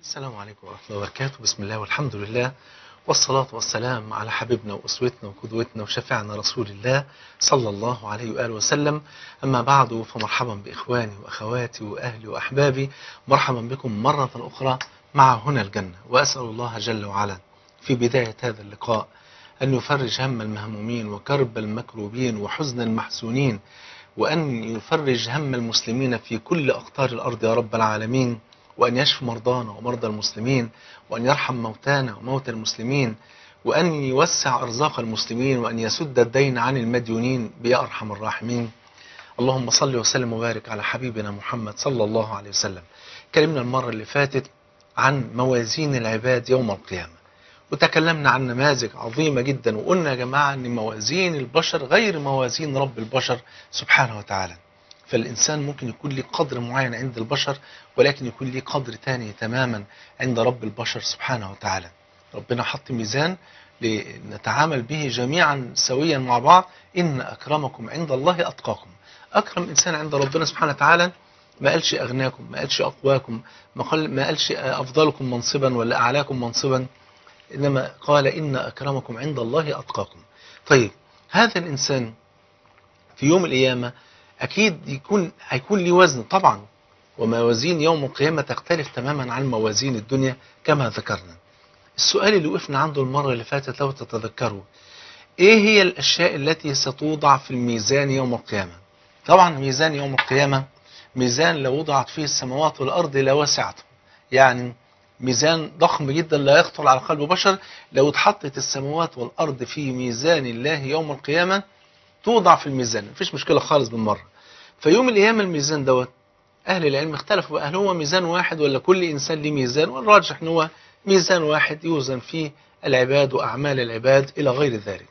السلام عليكم ورحمة الله وبركاته بسم الله والحمد لله والصلاة والسلام على حبيبنا وأسوتنا وقدوتنا وشفيعنا رسول الله صلى الله عليه وآله وسلم أما بعد فمرحبا بإخواني وأخواتي وأهلي وأحبابي مرحبا بكم مرة أخرى مع هنا الجنة وأسأل الله جل وعلا في بداية هذا اللقاء أن يفرج هم المهمومين وكرب المكروبين وحزن المحزونين وأن يفرج هم المسلمين في كل أقطار الأرض يا رب العالمين وأن يشفي مرضانا ومرضى المسلمين وأن يرحم موتانا وموتى المسلمين وأن يوسع أرزاق المسلمين وأن يسد الدين عن المديونين بيا أرحم الراحمين اللهم صل وسلم وبارك على حبيبنا محمد صلى الله عليه وسلم كلمنا المرة اللي فاتت عن موازين العباد يوم القيامة وتكلمنا عن نماذج عظيمة جدا وقلنا يا جماعة أن موازين البشر غير موازين رب البشر سبحانه وتعالى فالإنسان ممكن يكون له قدر معين عند البشر ولكن يكون له قدر تاني تماما عند رب البشر سبحانه وتعالى ربنا حط ميزان لنتعامل به جميعا سويا مع بعض إن أكرمكم عند الله أتقاكم أكرم إنسان عند ربنا سبحانه وتعالى ما قالش أغناكم ما قالش أقواكم ما, قال ما قالش أفضلكم منصبا ولا أعلاكم منصبا إنما قال إن أكرمكم عند الله أتقاكم طيب هذا الإنسان في يوم القيامة أكيد يكون هيكون ليه وزن طبعا وموازين يوم القيامة تختلف تماما عن موازين الدنيا كما ذكرنا السؤال اللي وقفنا عنده المرة اللي فاتت لو تتذكروا إيه هي الأشياء التي ستوضع في الميزان يوم القيامة طبعا ميزان يوم القيامة ميزان لو وضعت فيه السماوات والأرض لوسعته يعني ميزان ضخم جدا لا يخطر على قلب بشر لو اتحطت السماوات والأرض في ميزان الله يوم القيامة توضع في الميزان مفيش مشكلة خالص بالمرة فيوم القيامة الميزان دوت أهل العلم اختلفوا بقى هل هو ميزان واحد ولا كل إنسان ليه ميزان والراجح أن هو ميزان واحد يوزن فيه العباد وأعمال العباد إلى غير ذلك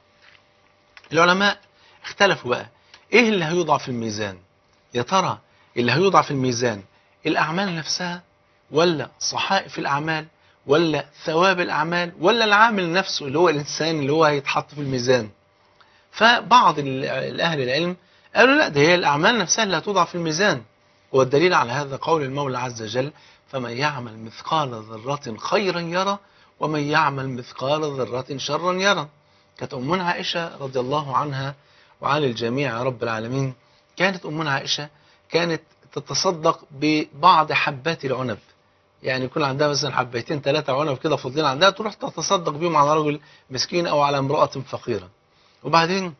العلماء اختلفوا بقى إيه اللي هيوضع في الميزان يا ترى اللي هيوضع في الميزان الأعمال نفسها ولا صحائف الأعمال ولا ثواب الأعمال ولا العامل نفسه اللي هو الإنسان اللي هو هيتحط في الميزان فبعض الأهل العلم قالوا لا ده هي الأعمال نفسها اللي هتوضع في الميزان والدليل على هذا قول المولى عز وجل فمن يعمل مثقال ذرة خيرا يرى ومن يعمل مثقال ذرة شرا يرى كانت أمنا عائشة رضي الله عنها وعن الجميع يا رب العالمين كانت أمنا عائشة كانت تتصدق ببعض حبات العنب يعني يكون عندها مثلا حبيتين ثلاثة عنب كده فاضلين عندها تروح تتصدق بيهم على رجل مسكين أو على امرأة فقيرة وبعدين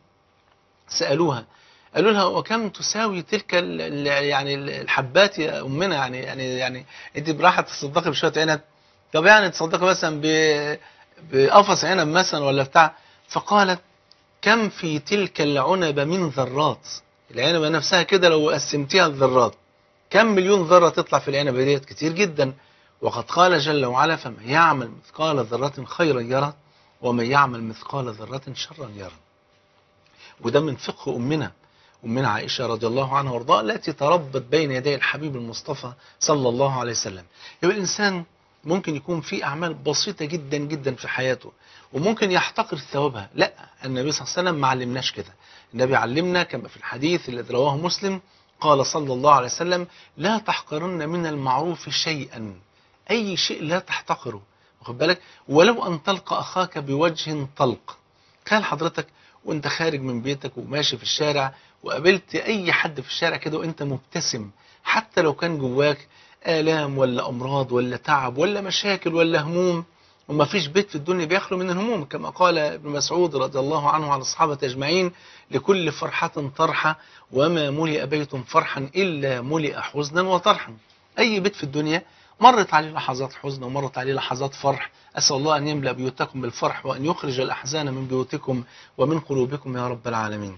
سألوها قالوا لها وكم تساوي تلك ال يعني الحبات يا أمنا يعني يعني يعني أنت براحة تصدقي بشوية عنب طب يعني تصدقي مثلا بقفص عنب مثلا ولا بتاع فقالت كم في تلك العنب من ذرات العنبة نفسها كده لو قسمتيها الذرات كم مليون ذرة تطلع في العنبة ديت كتير جدا وقد قال جل وعلا فمن يعمل مثقال ذرة خيرا يرى ومن يعمل مثقال ذرة شرا يرى وده من فقه أمنا أمنا عائشة رضي الله عنها وارضاها التي تربت بين يدي الحبيب المصطفى صلى الله عليه وسلم يبقى الإنسان ممكن يكون في أعمال بسيطة جدا جدا في حياته وممكن يحتقر ثوابها لا النبي صلى الله عليه وسلم ما علمناش كده النبي علمنا كما في الحديث الذي رواه مسلم قال صلى الله عليه وسلم لا تحقرن من المعروف شيئا أي شيء لا تحتقره واخد بالك ولو أن تلقى أخاك بوجه طلق تخيل حضرتك وانت خارج من بيتك وماشي في الشارع وقابلت أي حد في الشارع كده وانت مبتسم حتى لو كان جواك آلام ولا أمراض ولا تعب ولا مشاكل ولا هموم وما فيش بيت في الدنيا بيخلو من الهموم كما قال ابن مسعود رضي الله عنه وعن الصحابة أجمعين لكل فرحة طرحة وما ملئ بيت فرحا إلا ملئ حزنا وطرحا أي بيت في الدنيا مرت عليه لحظات حزن ومرت عليه لحظات فرح أسأل الله أن يملأ بيوتكم بالفرح وأن يخرج الأحزان من بيوتكم ومن قلوبكم يا رب العالمين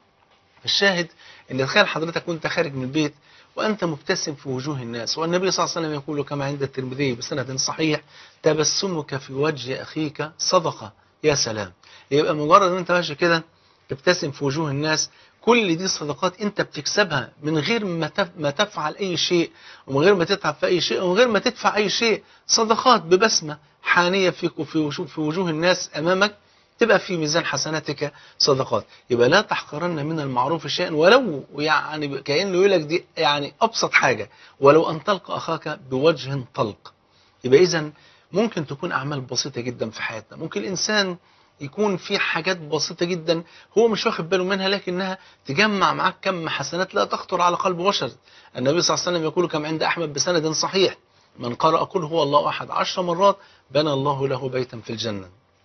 الشاهد أن تخيل حضرتك وانت خارج من البيت وأنت مبتسم في وجوه الناس والنبي صلى الله عليه وسلم يقول كما عند الترمذي بسند صحيح تبسمك في وجه أخيك صدقة يا سلام يبقى مجرد أن أنت ماشي كده تبتسم في وجوه الناس كل دي صدقات انت بتكسبها من غير ما ما تفعل اي شيء ومن غير ما تتعب في اي شيء ومن غير ما تدفع اي شيء صدقات ببسمة حانية فيك وفي وجوه, في وجوه الناس امامك تبقى في ميزان حسناتك صدقات يبقى لا تحقرن من المعروف شيئا ولو يعني كأنه يقول لك دي يعني ابسط حاجة ولو ان تلقى اخاك بوجه طلق يبقى إذا ممكن تكون أعمال بسيطة جدا في حياتنا ممكن الإنسان يكون في حاجات بسيطة جدا هو مش واخد باله منها لكنها تجمع معاك كم حسنات لا تخطر على قلب بشر النبي صلى الله عليه وسلم يقول كما عند أحمد بسند صحيح من قرأ قل هو الله أحد عشر مرات بنى الله له بيتا في الجنة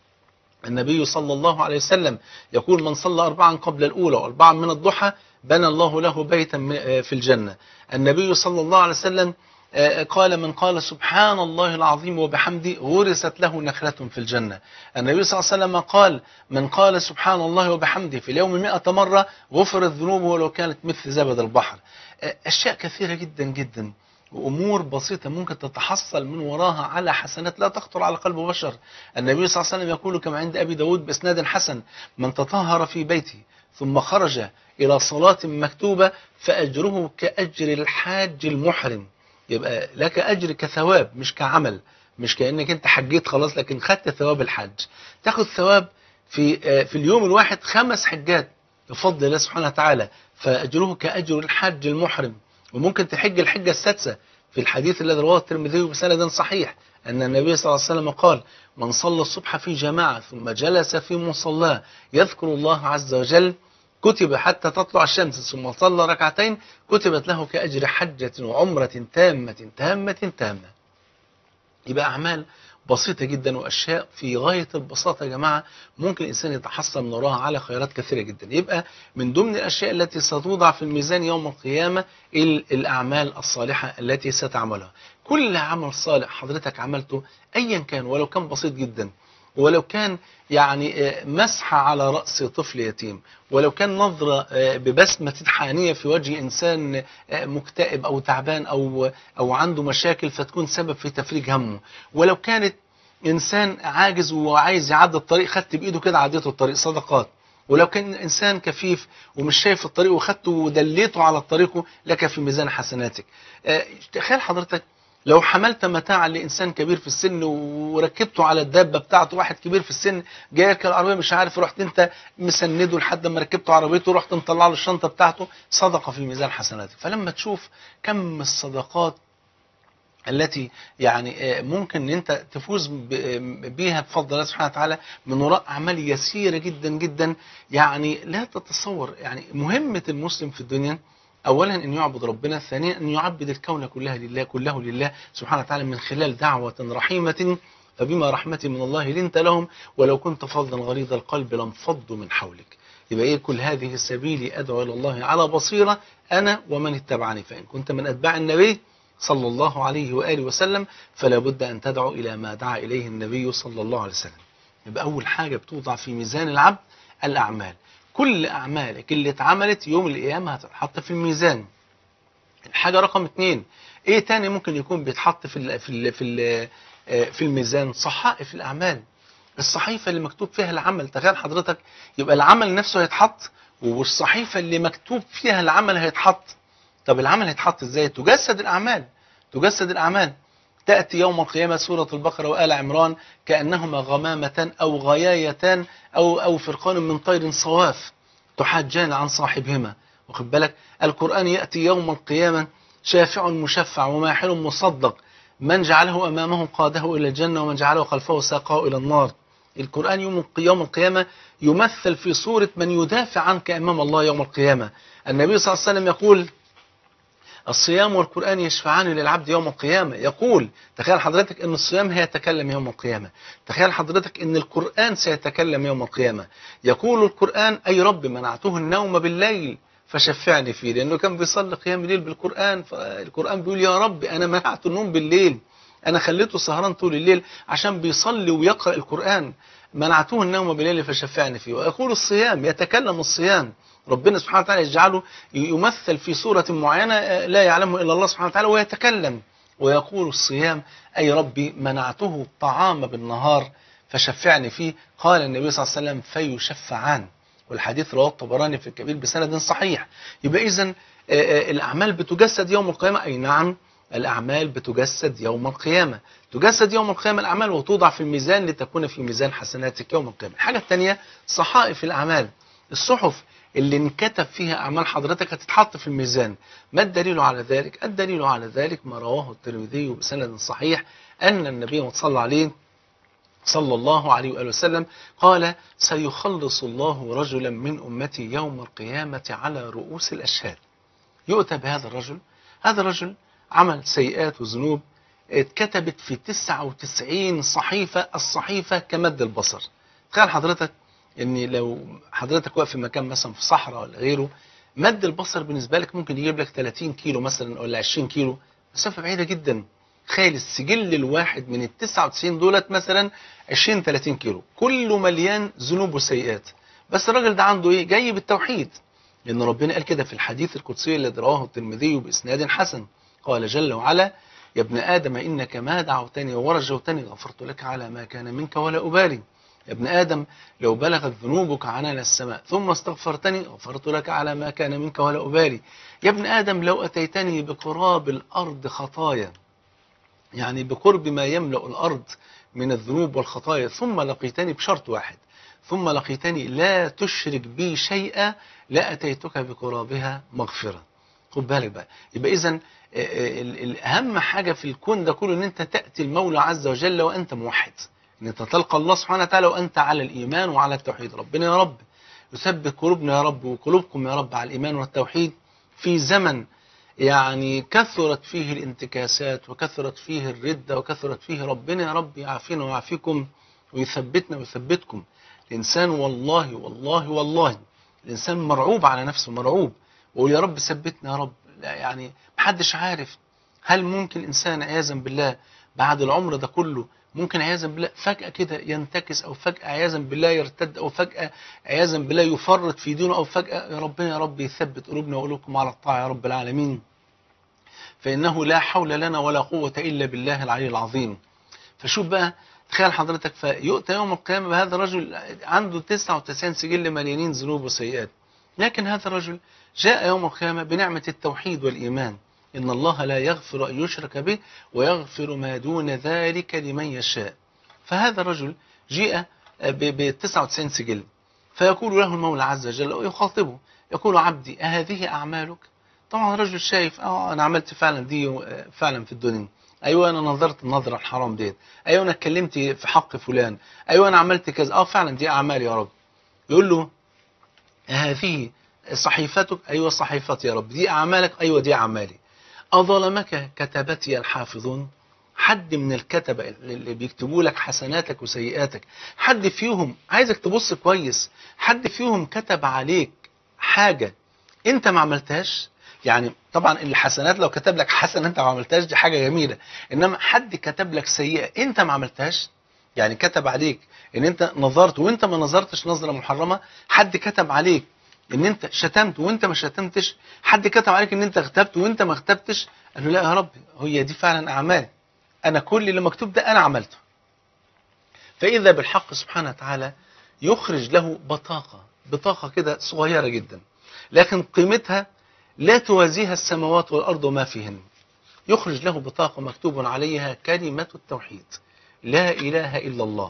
النبي صلى الله عليه وسلم يقول من صلى أربعا قبل الأولى وأربعا من الضحى بنى الله له بيتا في الجنة النبي صلى الله عليه وسلم قال من قال سبحان الله العظيم وبحمده غرست له نخلة في الجنة النبي صلى الله عليه وسلم قال من قال سبحان الله وبحمده في اليوم مئة مرة غفرت ذنوبه ولو كانت مثل زبد البحر أشياء كثيرة جدا جدا وأمور بسيطة ممكن تتحصل من وراها على حسنات لا تخطر على قلب بشر النبي صلى الله عليه وسلم يقول كما عند أبي داود بإسناد حسن من تطهر في بيته ثم خرج إلى صلاة مكتوبة فأجره كأجر الحاج المحرم يبقى لك أجر كثواب مش كعمل مش كأنك أنت حجيت خلاص لكن خدت ثواب الحج تاخد ثواب في في اليوم الواحد خمس حجات بفضل الله سبحانه وتعالى فأجره كأجر الحج المحرم وممكن تحج الحجة السادسة في الحديث الذي رواه الترمذي بسند صحيح أن النبي صلى الله عليه وسلم قال من صلى الصبح في جماعة ثم جلس في مصلاه يذكر الله عز وجل كتب حتى تطلع الشمس ثم صلى ركعتين كتبت له كأجر حجة وعمرة تامة تامة تامة يبقى أعمال بسيطة جدا وأشياء في غاية البساطة يا جماعة ممكن الإنسان يتحصل من وراها على خيرات كثيرة جدا يبقى من ضمن الأشياء التي ستوضع في الميزان يوم القيامة الأعمال الصالحة التي ستعملها كل عمل صالح حضرتك عملته أيا كان ولو كان بسيط جدا ولو كان يعني مسحة على رأس طفل يتيم ولو كان نظرة ببسمة حانية في وجه إنسان مكتئب أو تعبان أو, أو عنده مشاكل فتكون سبب في تفريج همه ولو كانت إنسان عاجز وعايز يعدي الطريق خدت بإيده كده عديته الطريق صدقات ولو كان إنسان كفيف ومش شايف الطريق وخدته ودليته على طريقه لك في ميزان حسناتك تخيل حضرتك لو حملت متاعا لإنسان كبير في السن وركبته على الدابة بتاعته واحد كبير في السن جاي يركب العربية مش عارف رحت انت مسنده لحد ما ركبته عربيته رحت مطلع له الشنطة بتاعته صدقة في ميزان حسناتك فلما تشوف كم الصدقات التي يعني ممكن ان انت تفوز بيها بفضل الله سبحانه وتعالى من وراء اعمال يسيره جدا جدا يعني لا تتصور يعني مهمه المسلم في الدنيا اولا ان يعبد ربنا ثانيا ان يعبد الكون كلها لله كله لله سبحانه وتعالى من خلال دعوه رحيمه فبما رحمه من الله لنت لهم ولو كنت فظا غليظ القلب لانفضوا من حولك يبقى ايه كل هذه سبيلي ادعو الى الله على بصيره انا ومن اتبعني فان كنت من اتباع النبي صلى الله عليه واله وسلم فلا بد ان تدعو الى ما دعا اليه النبي صلى الله عليه وسلم يبقى اول حاجه بتوضع في ميزان العبد الاعمال كل أعمالك اللي اتعملت يوم القيامة هتتحط في الميزان الحاجة رقم اتنين ايه تاني ممكن يكون بيتحط في ال في ال في ال في الميزان صحائف الأعمال الصحيفة اللي مكتوب فيها العمل تخيل حضرتك يبقى العمل نفسه هيتحط والصحيفة اللي مكتوب فيها العمل هيتحط طب العمل هيتحط ازاي تجسد الأعمال تجسد الأعمال تأتي يوم القيامة سورة البقرة وآل عمران كأنهما غمامتان أو غيايتان أو, أو فرقان من طير صواف تحاجان عن صاحبهما واخد بالك القرآن يأتي يوم القيامة شافع مشفع وماحل مصدق من جعله أمامه قاده إلى الجنة ومن جعله خلفه ساقه إلى النار القرآن يوم يوم القيامة يمثل في صورة من يدافع عنك أمام الله يوم القيامة النبي صلى الله عليه وسلم يقول الصيام والقرآن يشفعان للعبد يوم القيامة يقول تخيل حضرتك ان الصيام هيتكلم يوم القيامة تخيل حضرتك ان القرآن سيتكلم يوم القيامة يقول القرآن أي رب منعته النوم بالليل فشفعني فيه لأنه كان بيصلي قيام الليل بالقرآن فالقرآن بيقول يا رب أنا منعته النوم بالليل أنا خليته سهران طول الليل عشان بيصلي ويقرأ القرآن منعته النوم بالليل فشفعني فيه ويقول الصيام يتكلم الصيام ربنا سبحانه وتعالى يجعله يمثل في صورة معينة لا يعلمه إلا الله سبحانه وتعالى ويتكلم ويقول الصيام أي ربي منعته الطعام بالنهار فشفعني فيه قال النبي صلى الله عليه وسلم فيشفعان والحديث رواه الطبراني في الكبير بسند صحيح يبقى إذن الأعمال بتجسد يوم القيامة أي نعم الأعمال بتجسد يوم القيامة تجسد يوم القيامة الأعمال وتوضع في الميزان لتكون في ميزان حسناتك يوم القيامة الحاجة الثانية صحائف الأعمال الصحف اللي انكتب فيها أعمال حضرتك هتتحط في الميزان ما الدليل على ذلك؟ الدليل على ذلك ما رواه الترمذي بسند صحيح أن النبي صلى عليه صلى الله عليه وآله وسلم قال سيخلص الله رجلا من أمتي يوم القيامة على رؤوس الأشهاد يؤتى بهذا الرجل هذا الرجل عمل سيئات وذنوب اتكتبت في 99 صحيفة الصحيفة كمد البصر تخيل حضرتك ان لو حضرتك واقف في مكان مثلا في صحراء ولا غيره مد البصر بالنسبة لك ممكن يجيب لك 30 كيلو مثلا ولا 20 كيلو مسافة بعيدة جدا تخيل السجل الواحد من ال 99 دولت مثلا 20 30 كيلو كله مليان ذنوب وسيئات بس الراجل ده عنده ايه جاي بالتوحيد لان ربنا قال كده في الحديث القدسي الذي رواه الترمذي باسناد حسن قال جل وعلا يا ابن ادم انك ما دعوتني ورجوتني غفرت لك على ما كان منك ولا ابالي يا ابن آدم لو بلغت ذنوبك عنان السماء ثم استغفرتني غفرت لك على ما كان منك ولا أبالي يا ابن آدم لو أتيتني بقراب الأرض خطايا يعني بقرب ما يملأ الأرض من الذنوب والخطايا ثم لقيتني بشرط واحد ثم لقيتني لا تشرك بي شيئا لأتيتك بقرابها مغفرة خد بالك بقى يبقى إذا أهم حاجة في الكون ده كله أن أنت تأتي المولى عز وجل وأنت موحد ان انت تلقى الله سبحانه وتعالى وانت على الايمان وعلى التوحيد ربنا يا رب يثبت قلوبنا يا رب وقلوبكم يا رب على الايمان والتوحيد في زمن يعني كثرت فيه الانتكاسات وكثرت فيه الردة وكثرت فيه ربنا يا رب يعافينا ويعافيكم ويثبتنا ويثبتكم الإنسان والله والله والله الإنسان مرعوب على نفسه مرعوب ويقول يا رب ثبتنا يا رب لا يعني محدش عارف هل ممكن إنسان عياذا بالله بعد العمر ده كله ممكن عياذا بالله فجأة كده ينتكس أو فجأة عياذا بالله يرتد أو فجأة عياذا بالله يفرط في دينه أو فجأة يا ربنا يا رب يثبت قلوبنا وقلوبكم على الطاعة يا رب العالمين فإنه لا حول لنا ولا قوة إلا بالله العلي العظيم فشوف بقى تخيل حضرتك فيؤتى يوم القيامة بهذا الرجل عنده 99 سجل مليانين ذنوب وسيئات لكن هذا الرجل جاء يوم القيامة بنعمة التوحيد والإيمان إن الله لا يغفر أن يشرك به ويغفر ما دون ذلك لمن يشاء فهذا الرجل جاء ب 99 سجل فيقول له المولى عز وجل ويخاطبه يقول عبدي أهذه أعمالك طبعا الرجل شايف اه أنا عملت فعلا دي فعلا في الدنيا أيوة أنا نظرت النظرة الحرام ديت أيوة أنا اتكلمت في حق فلان أيوة أنا عملت كذا اه فعلا دي أعمال يا رب يقول له هذه صحيفتك أيوة صحيفتي يا رب دي أعمالك أيوة دي أعمالي أظلمك كتبتي الحافظون حد من الكتبة اللي بيكتبوا لك حسناتك وسيئاتك حد فيهم عايزك تبص كويس حد فيهم كتب عليك حاجة انت ما عملتهاش يعني طبعا الحسنات لو كتب لك حسنة انت ما عملتهاش دي حاجة جميلة انما حد كتب لك سيئة انت ما عملتهاش يعني كتب عليك ان انت نظرت وانت ما نظرتش نظرة محرمة حد كتب عليك ان انت شتمت وانت ما شتمتش حد كتب عليك ان انت اغتبت وانت ما اغتبتش قال له لا يا رب هي دي فعلا اعمال انا كل اللي مكتوب ده انا عملته فاذا بالحق سبحانه وتعالى يخرج له بطاقة بطاقة كده صغيرة جدا لكن قيمتها لا توازيها السماوات والارض وما فيهن يخرج له بطاقة مكتوب عليها كلمة التوحيد لا اله الا الله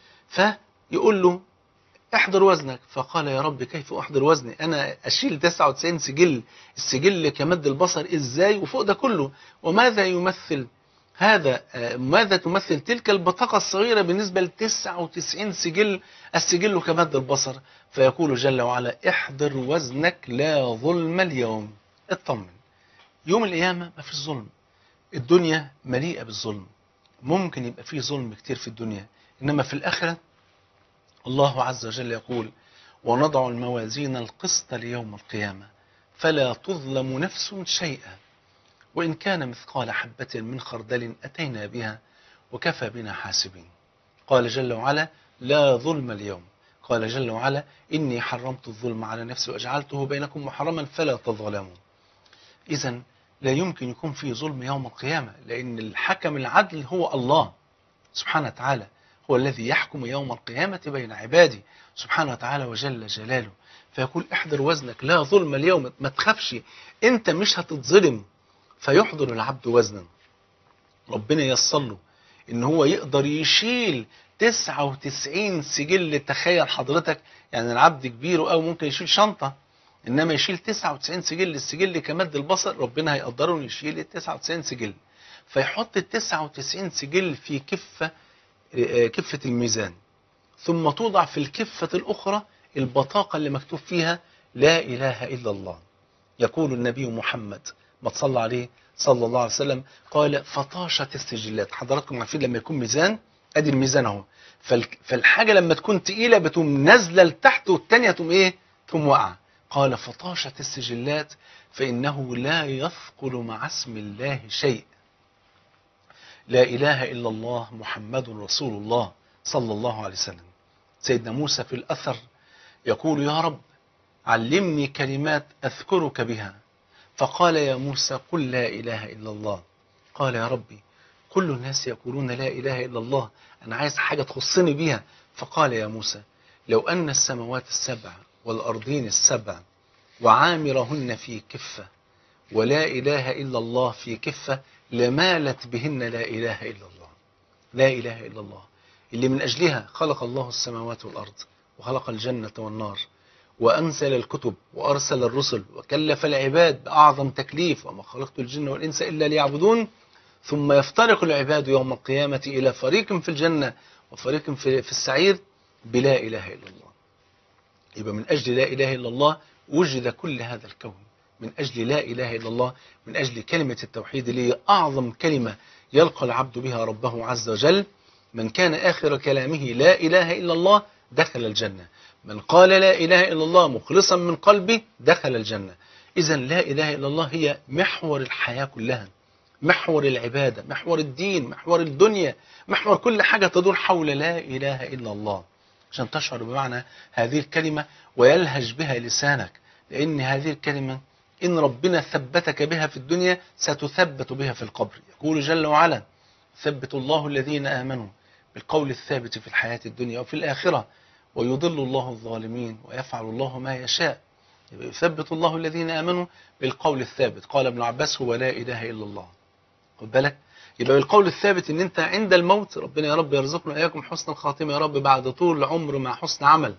فيقول له احضر وزنك فقال يا رب كيف احضر وزني انا اشيل 99 سجل السجل كمد البصر ازاي وفوق ده كله وماذا يمثل هذا ماذا تمثل تلك البطاقة الصغيرة بالنسبة ل 99 سجل السجل كمد البصر فيقول جل وعلا احضر وزنك لا ظلم اليوم اطمن يوم القيامة ما فيش ظلم الدنيا مليئة بالظلم ممكن يبقى فيه ظلم كتير في الدنيا إنما في الآخرة الله عز وجل يقول ونضع الموازين القسط ليوم القيامة فلا تظلم نفس شيئا وإن كان مثقال حبة من خردل أتينا بها وكفى بنا حاسبين قال جل وعلا لا ظلم اليوم قال جل وعلا إني حرمت الظلم على نفسي وأجعلته بينكم محرما فلا تظلموا إذا لا يمكن يكون في ظلم يوم القيامة لأن الحكم العدل هو الله سبحانه وتعالى هو الذي يحكم يوم القيامة بين عباده سبحانه وتعالى وجل جلاله فيقول احضر وزنك لا ظلم اليوم ما تخافش انت مش هتتظلم فيحضر العبد وزنا ربنا ييسر له ان هو يقدر يشيل 99 سجل تخيل حضرتك يعني العبد كبير او ممكن يشيل شنطة انما يشيل 99 سجل السجل كمد البصر ربنا هيقدره انه يشيل ال 99 سجل فيحط ال 99 سجل في كفة آه، كفة الميزان ثم توضع في الكفة الأخرى البطاقة اللي مكتوب فيها لا إله إلا الله يقول النبي محمد ما تصلى عليه صلى الله عليه وسلم قال فطاشت السجلات حضراتكم عارفين لما يكون ميزان ادي الميزان اهو فالك- فالحاجه لما تكون تقيله بتقوم نازله لتحت والثانيه تقوم ايه تقوم واقعه قال فطاشت السجلات فانه لا يثقل مع اسم الله شيء لا اله الا الله محمد رسول الله صلى الله عليه وسلم سيدنا موسى في الاثر يقول يا رب علمني كلمات اذكرك بها فقال يا موسى قل لا إله إلا الله قال يا ربي كل الناس يقولون لا إله إلا الله أنا عايز حاجة تخصني بيها فقال يا موسى لو أن السماوات السبع والأرضين السبع وعامرهن في كفة ولا إله إلا الله في كفة لمالت بهن لا إله إلا الله لا إله إلا الله اللي من أجلها خلق الله السماوات والأرض وخلق الجنة والنار وأنزل الكتب وأرسل الرسل وكلف العباد بأعظم تكليف وما خلقت الجن والإنس إلا ليعبدون ثم يفترق العباد يوم القيامة إلى فريق في الجنة وفريق في, في السعير بلا إله إلا الله يبقى من أجل لا إله إلا الله وجد كل هذا الكون من أجل لا إله إلا الله من أجل كلمة التوحيد اللي هي أعظم كلمة يلقى العبد بها ربه عز وجل من كان آخر كلامه لا إله إلا الله دخل الجنة من قال لا إله إلا الله مخلصا من قلبه دخل الجنة إذا لا إله إلا الله هي محور الحياة كلها محور العبادة محور الدين محور الدنيا محور كل حاجة تدور حول لا إله إلا الله عشان تشعر بمعنى هذه الكلمة ويلهج بها لسانك لأن هذه الكلمة إن ربنا ثبتك بها في الدنيا ستثبت بها في القبر يقول جل وعلا ثبت الله الذين آمنوا بالقول الثابت في الحياة الدنيا وفي الآخرة ويضل الله الظالمين ويفعل الله ما يشاء يبقى يثبت الله الذين آمنوا بالقول الثابت قال ابن عباس هو لا إله إلا الله خد بالك يبقى بالقول الثابت ان انت عند الموت ربنا يا رب يرزقنا اياكم حسن الخاتمه يا رب بعد طول العمر مع حسن عمل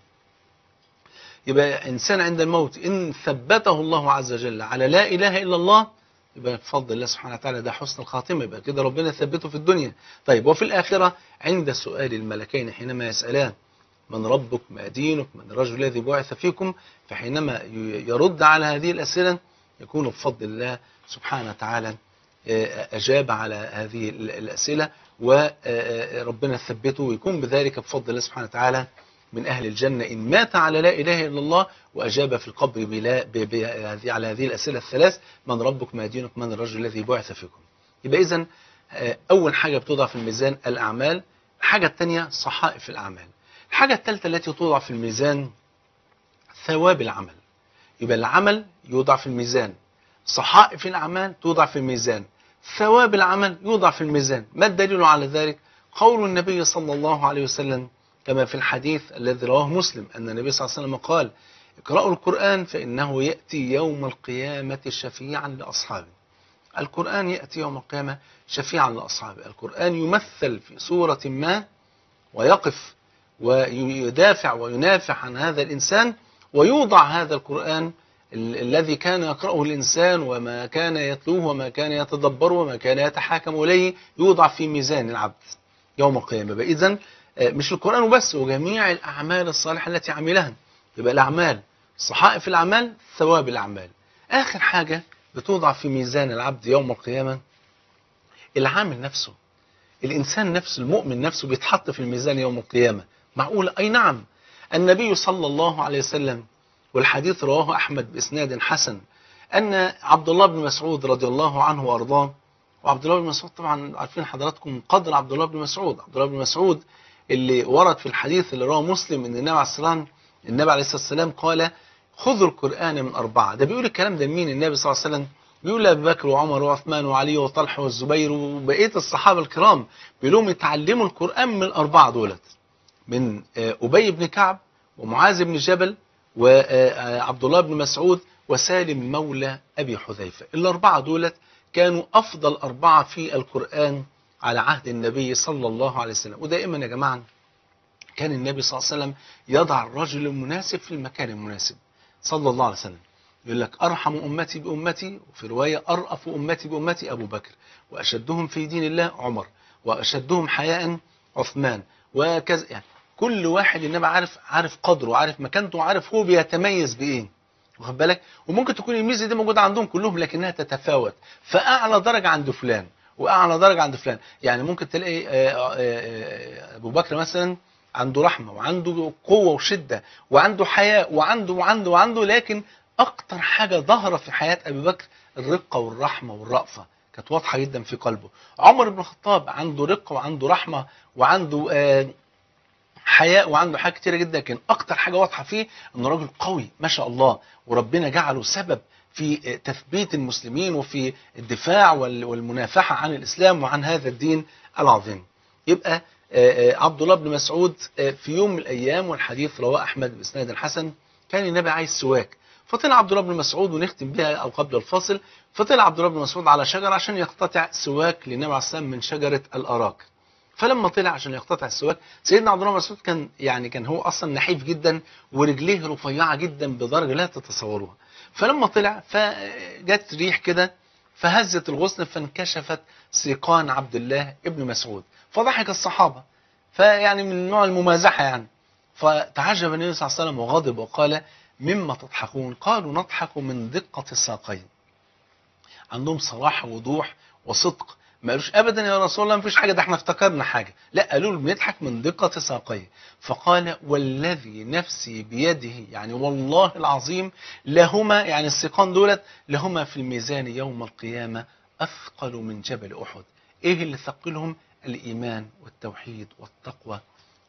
يبقى انسان عند الموت ان ثبته الله عز وجل على لا اله الا الله يبقى بفضل الله سبحانه وتعالى ده حسن الخاتمه يبقى كده ربنا ثبته في الدنيا طيب وفي الاخره عند سؤال الملكين حينما يسالان من ربك ما دينك من الرجل الذي بعث فيكم فحينما يرد على هذه الاسئله يكون بفضل الله سبحانه وتعالى أجاب على هذه الأسئلة وربنا ثبته ويكون بذلك بفضل الله سبحانه وتعالى من أهل الجنة إن مات على لا إله إلا الله وأجاب في القبر بلا ب ب على هذه الأسئلة الثلاث من ربك ما دينك من الرجل الذي بعث فيكم يبقى إذن أول حاجة بتوضع في الميزان الأعمال الحاجة الثانية صحائف الأعمال الحاجة الثالثة التي توضع في الميزان ثواب العمل يبقى العمل يوضع في الميزان صحائف الأعمال توضع في الميزان ثواب العمل يوضع في الميزان ما الدليل على ذلك قول النبي صلى الله عليه وسلم كما في الحديث الذي رواه مسلم أن النبي صلى الله عليه وسلم قال اقرأوا القرآن فإنه يأتي يوم القيامة شفيعا لأصحابه القرآن يأتي يوم القيامة شفيعا لأصحابه القرآن يمثل في صورة ما ويقف ويدافع وينافع عن هذا الإنسان ويوضع هذا القرآن الذي كان يقرأه الإنسان وما كان يتلوه وما كان يتدبره وما كان يتحاكم إليه يوضع في ميزان العبد يوم القيامة إذا مش القرآن وبس وجميع الأعمال الصالحة التي عملها يبقى الأعمال صحائف الأعمال ثواب الأعمال آخر حاجة بتوضع في ميزان العبد يوم القيامة العامل نفسه الإنسان نفسه المؤمن نفسه بيتحط في الميزان يوم القيامة معقولة أي نعم النبي صلى الله عليه وسلم والحديث رواه أحمد بإسناد حسن أن عبد الله بن مسعود رضي الله عنه وأرضاه وعبد الله بن مسعود طبعا عارفين حضراتكم قدر عبد الله بن مسعود عبد الله بن مسعود اللي ورد في الحديث اللي رواه مسلم ان النبي عليه السلام النبي عليه الصلاه والسلام قال خذوا القرآن من أربعة ده بيقول الكلام ده مين النبي صلى الله عليه وسلم بيقول أبي بكر وعمر وعثمان وعلي وطلحة والزبير وبقية الصحابة الكرام بيقول لهم يتعلموا القرآن من الأربعة دولت من أبي بن كعب ومعاذ بن جبل وعبد الله بن مسعود وسالم مولى أبي حذيفة الأربعة دولت كانوا أفضل أربعة في القرآن على عهد النبي صلى الله عليه وسلم ودائما يا جماعة كان النبي صلى الله عليه وسلم يضع الرجل المناسب في المكان المناسب صلى الله عليه وسلم يقول لك أرحم أمتي بأمتي وفي رواية أرأف أمتي بأمتي أبو بكر وأشدهم في دين الله عمر وأشدهم حياء عثمان وكذا يعني كل واحد النبي عارف عارف قدره وعارف مكانته وعارف هو بيتميز بإيه واخد بالك وممكن تكون الميزه دي موجوده عندهم كلهم لكنها تتفاوت فاعلى درجه عند فلان واعلى درجه عند فلان يعني ممكن تلاقي آه، آه، آه، ابو بكر مثلا عنده رحمه وعنده قوه وشده وعنده حياء وعنده وعنده وعنده لكن اكتر حاجه ظاهره في حياه ابي بكر الرقه والرحمه والرأفه كانت واضحه جدا في قلبه عمر بن الخطاب عنده رقه وعنده رحمه وعنده آه حياء وعنده حاجات كتيره جدا لكن اكتر حاجه واضحه فيه انه راجل قوي ما شاء الله وربنا جعله سبب في تثبيت المسلمين وفي الدفاع وال- والمنافحه عن الاسلام وعن هذا الدين العظيم. يبقى آه، آه، عبد الله بن مسعود آه، في يوم من الايام والحديث رواه احمد باسناد حسن كان النبي عايز سواك فطلع عبد الله بن مسعود ونختم بها او قبل الفاصل فطلع عبد الله بن مسعود على شجره عشان يقتطع سواك للنبي عليه السلام من شجره الاراك. فلما طلع عشان يقتطع السواك سيدنا عبد الله بن مسعود كان يعني كان هو اصلا نحيف جدا ورجليه رفيعه جدا بدرجه لا تتصوروها فلما طلع فجت ريح كده فهزت الغصن فانكشفت سيقان عبد الله ابن مسعود فضحك الصحابه فيعني من نوع الممازحه يعني فتعجب النبي صلى الله عليه وسلم وغضب وقال مما تضحكون قالوا نضحك من دقه الساقين عندهم صراحه ووضوح وصدق ما قالوش ابدا يا رسول الله مفيش حاجه ده احنا افتكرنا حاجه لا قالوا له بنضحك من دقه ساقيه فقال والذي نفسي بيده يعني والله العظيم لهما يعني السيقان دولت لهما في الميزان يوم القيامه اثقل من جبل احد ايه اللي ثقلهم الايمان والتوحيد والتقوى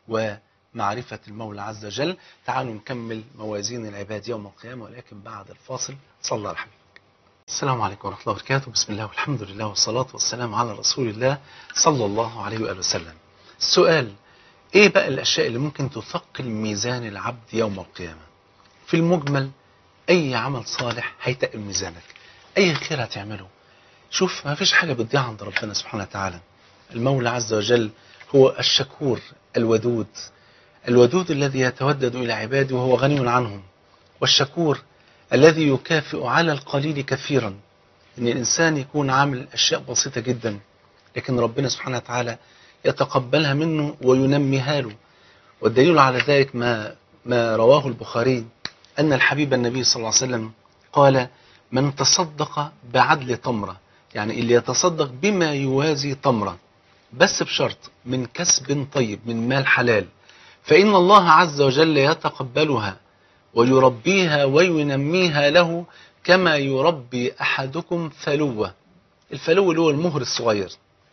ومعرفه المولى عز وجل تعالوا نكمل موازين العباد يوم القيامه ولكن بعد الفاصل صلى الله عليه وسلم السلام عليكم ورحمة الله وبركاته بسم الله والحمد لله والصلاة والسلام على رسول الله صلى الله عليه وآله وسلم السؤال ايه بقى الاشياء اللي ممكن تثقل ميزان العبد يوم القيامة في المجمل اي عمل صالح هيتقل ميزانك اي خير هتعمله شوف ما فيش حاجة بتضيع عند ربنا سبحانه وتعالى المولى عز وجل هو الشكور الودود الودود الذي يتودد إلى عباده وهو غني عنهم والشكور الذي يكافئ على القليل كثيرا ان الانسان يكون عامل اشياء بسيطه جدا لكن ربنا سبحانه وتعالى يتقبلها منه وينميها له والدليل على ذلك ما ما رواه البخاري ان الحبيب النبي صلى الله عليه وسلم قال من تصدق بعدل تمره يعني اللي يتصدق بما يوازي تمره بس بشرط من كسب طيب من مال حلال فان الله عز وجل يتقبلها ويربيها وينميها له كما يربي احدكم فلوه الفلو اللي هو المهر الصغير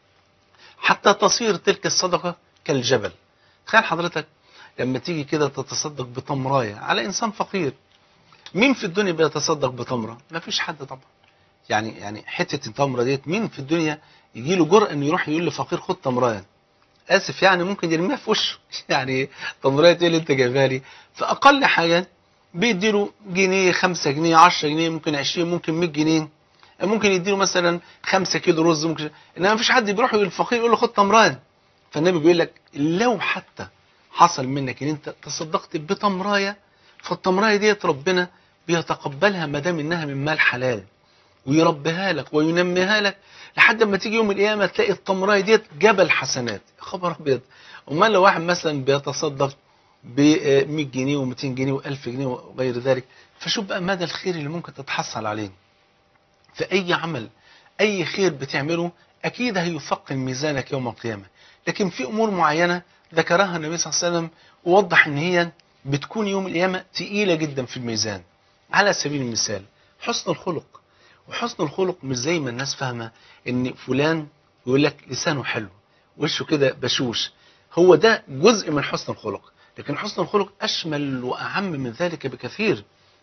حتى تصير تلك الصدقه كالجبل تخيل حضرتك لما تيجي كده تتصدق بتمرايه على انسان فقير مين في الدنيا بيتصدق بتمره ما فيش حد طبعا يعني يعني حته التمره ديت مين في الدنيا يجي له جرأه انه يروح يقول لفقير خد تمرايه اسف يعني ممكن يرميها في وشه يعني تمرايه ايه اللي انت جايبها لي فاقل حاجه بيديله جنيه 5 جنيه 10 جنيه ممكن 20 ممكن 100 جنيه ممكن يديله مثلا 5 كيلو رز ممكن انما مفيش حد بيروح للفقير يقول له خد تمران فالنبي بيقول لك لو حتى حصل منك ان انت تصدقت بتمرايه فالتمرايه ديت ربنا بيتقبلها ما دام انها من مال حلال ويربيها لك وينميها لك لحد ما تيجي يوم القيامه تلاقي التمرايه ديت جبل حسنات يا خبر ابيض امال لو واحد مثلا بيتصدق ب 100 جنيه و200 جنيه و1000 جنيه وغير ذلك فشوف بقى مدى الخير اللي ممكن تتحصل عليه في اي عمل اي خير بتعمله اكيد هيثقل ميزانك يوم القيامه لكن في امور معينه ذكرها النبي صلى الله عليه وسلم ووضح ان هي بتكون يوم القيامه تقيله جدا في الميزان على سبيل المثال حسن الخلق وحسن الخلق مش زي ما الناس فاهمه ان فلان يقول لك لسانه حلو وشه كده بشوش هو ده جزء من حسن الخلق لكن حسن الخلق أشمل وأعم من ذلك بكثير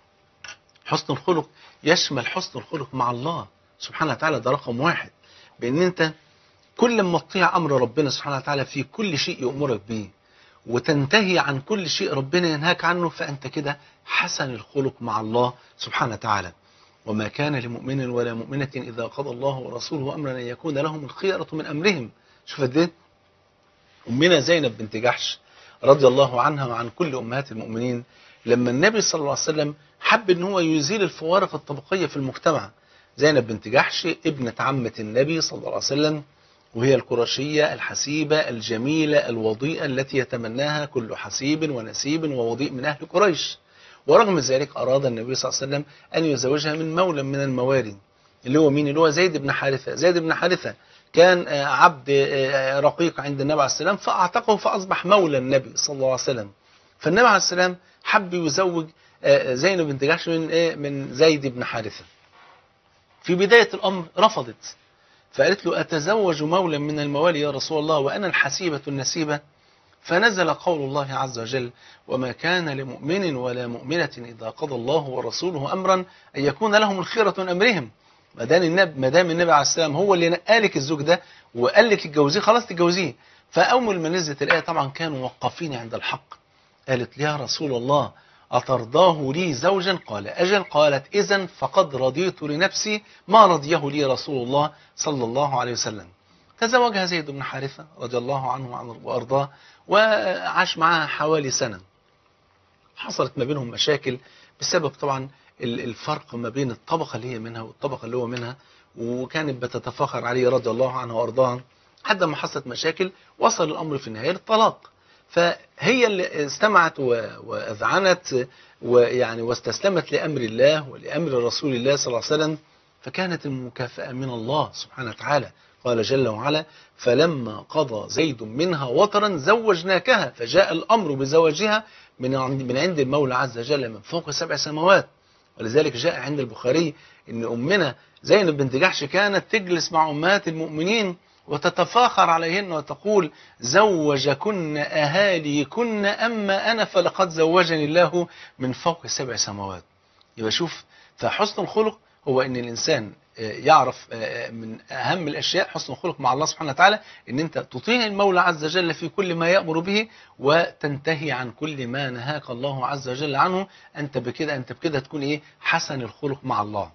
حسن الخلق يشمل حسن الخلق مع الله سبحانه وتعالى ده رقم واحد بأن أنت كل ما تطيع أمر ربنا سبحانه وتعالى في كل شيء يأمرك به وتنتهي عن كل شيء ربنا ينهاك عنه فأنت كده حسن الخلق مع الله سبحانه وتعالى وما كان لمؤمن ولا مؤمنة إذا قضى الله ورسوله أمرا أن يكون لهم الخيرة من أمرهم شوف قد أمنا زينب بنت جحش رضي الله عنها وعن كل أمهات المؤمنين لما النبي صلى الله عليه وسلم حب ان هو يزيل الفوارق الطبقيه في المجتمع زينب بنت جحش ابنه عمه النبي صلى الله عليه وسلم وهي القرشيه الحسيبه الجميله الوضيئه التي يتمناها كل حسيب ونسيب ووضيء من اهل قريش ورغم ذلك اراد النبي صلى الله عليه وسلم ان يزوجها من مولى من الموالي اللي هو مين اللي هو زيد بن حارثه زيد بن حارثه كان آه، عبد آه، رقيق عند النبي عليه السلام فاعتقه فاصبح مولى النبي صلى الله عليه وسلم فالنبي عليه السلام حب يزوج آه، زينب بنت جحش من ايه من زيد بن حارثه في بدايه الامر رفضت فقالت له اتزوج مولى من الموالي يا رسول الله وانا الحسيبه النسيبه فنزل قول الله عز وجل وما كان لمؤمن ولا مؤمنة إذا قضى الله ورسوله أمرا أن يكون لهم الخيرة من أمرهم ما دام النبي ما دام النبي عليه السلام هو اللي نقالك الزوج ده وقال لك اتجوزيه خلاص تتجوزيه فاول ما نزلت الايه طبعا كانوا موقفين عند الحق قالت لي يا رسول الله أترضاه لي زوجا قال أجل قالت إذا فقد رضيت لنفسي ما رضيه لي رسول الله صلى الله عليه وسلم تزوجها زيد بن حارثة رضي الله عنه وأرضاه وعاش معها حوالي سنة حصلت ما بينهم مشاكل بسبب طبعا الفرق ما بين الطبقة اللي هي منها والطبقة اللي هو منها وكانت بتتفاخر عليه رضي الله عنه وأرضاه حتى ما حصلت مشاكل وصل الأمر في النهاية للطلاق فهي اللي استمعت وأذعنت ويعني واستسلمت لأمر الله ولأمر رسول الله صلى الله عليه وسلم فكانت المكافأة من الله سبحانه وتعالى قال جل وعلا فلما قضى زيد منها وطرا زوجناكها فجاء الأمر بزواجها من من عند المولى عز وجل من فوق سبع سماوات ولذلك جاء عند البخاري ان امنا زينب بنت جحش كانت تجلس مع امهات المؤمنين وتتفاخر عليهن وتقول زوجكن اهاليكن اما انا فلقد زوجني الله من فوق سبع سماوات يبقى شوف فحسن الخلق هو ان الانسان يعرف من اهم الاشياء حسن الخلق مع الله سبحانه وتعالى ان انت تطيع المولى عز وجل في كل ما يامر به وتنتهي عن كل ما نهاك الله عز وجل عنه انت بكده انت بكده تكون ايه حسن الخلق مع الله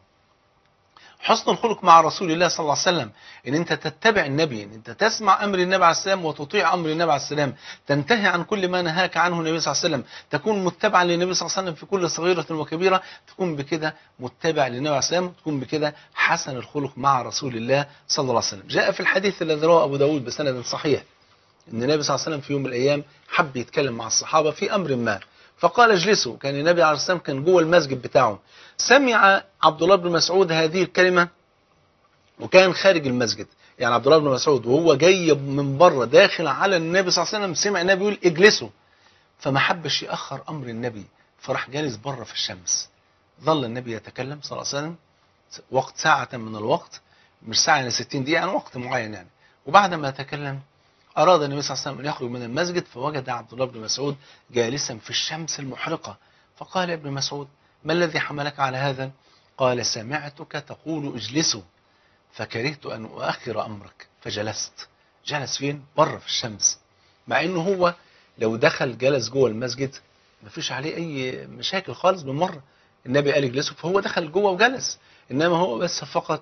حسن الخلق مع رسول الله صلى الله عليه وسلم ان انت تتبع النبي ان انت تسمع امر النبي عليه السلام وتطيع امر النبي عليه السلام تنتهي عن كل ما نهاك عنه النبي صلى الله عليه وسلم تكون متبعا للنبي صلى الله عليه وسلم في كل صغيره وكبيره تكون بكده متبع للنبي عليه السلام تكون بكده حسن الخلق مع رسول الله صلى الله عليه وسلم جاء في الحديث الذي رواه ابو داود بسند صحيح ان النبي صلى الله عليه وسلم في يوم من الايام حب يتكلم مع الصحابه في امر ما فقال اجلسوا كان النبي عليه السلام كان جوه المسجد بتاعه سمع عبد الله بن مسعود هذه الكلمه وكان خارج المسجد يعني عبد الله بن مسعود وهو جاي من بره داخل على النبي صلى الله عليه وسلم سمع النبي يقول اجلسوا فما حبش ياخر امر النبي فراح جالس بره في الشمس ظل النبي يتكلم صلى الله عليه وسلم وقت ساعة من الوقت مش ساعة يعني 60 دقيقة يعني وقت معين يعني وبعد ما تكلم أراد النبي صلى الله عليه وسلم أن يخرج من المسجد فوجد عبد الله بن مسعود جالسا في الشمس المحرقة فقال يا ابن مسعود ما الذي حملك على هذا قال سمعتك تقول اجلسوا فكرهت أن أؤخر أمرك فجلست جلس فين بره في الشمس مع أنه هو لو دخل جلس جوه المسجد ما فيش عليه أي مشاكل خالص بالمرة النبي قال اجلسوا فهو دخل جوه وجلس إنما هو بس فقط